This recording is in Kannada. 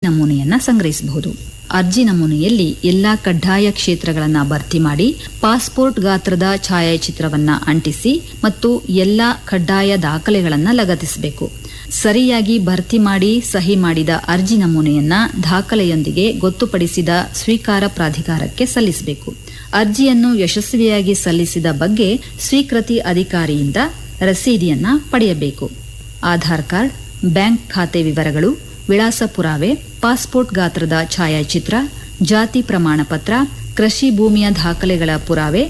ನಮೂನೆಯನ್ನ ಸಂಗ್ರಹಿಸಬಹುದು ಅರ್ಜಿ ನಮೂನೆಯಲ್ಲಿ ಎಲ್ಲಾ ಕಡ್ಡಾಯ ಕ್ಷೇತ್ರಗಳನ್ನು ಭರ್ತಿ ಮಾಡಿ ಪಾಸ್ಪೋರ್ಟ್ ಗಾತ್ರದ ಛಾಯಾಚಿತ್ರವನ್ನ ಅಂಟಿಸಿ ಮತ್ತು ಎಲ್ಲಾ ಕಡ್ಡಾಯ ದಾಖಲೆಗಳನ್ನು ಲಗತ್ತಿಸಬೇಕು ಸರಿಯಾಗಿ ಭರ್ತಿ ಮಾಡಿ ಸಹಿ ಮಾಡಿದ ಅರ್ಜಿ ನಮೂನೆಯನ್ನ ದಾಖಲೆಯೊಂದಿಗೆ ಗೊತ್ತುಪಡಿಸಿದ ಸ್ವೀಕಾರ ಪ್ರಾಧಿಕಾರಕ್ಕೆ ಸಲ್ಲಿಸಬೇಕು ಅರ್ಜಿಯನ್ನು ಯಶಸ್ವಿಯಾಗಿ ಸಲ್ಲಿಸಿದ ಬಗ್ಗೆ ಸ್ವೀಕೃತಿ ಅಧಿಕಾರಿಯಿಂದ ರಸೀದಿಯನ್ನ ಪಡೆಯಬೇಕು ಆಧಾರ್ ಕಾರ್ಡ್ ಬ್ಯಾಂಕ್ ಖಾತೆ ವಿವರಗಳು ವಿಳಾಸ ಪುರಾವೆ ಪಾಸ್ಪೋರ್ಟ್ ಗಾತ್ರದ ಛಾಯಾಚಿತ್ರ ಜಾತಿ ಪ್ರಮಾಣ ಪತ್ರ ಕೃಷಿ ಭೂಮಿಯ ದಾಖಲೆಗಳ ಪುರಾವೆ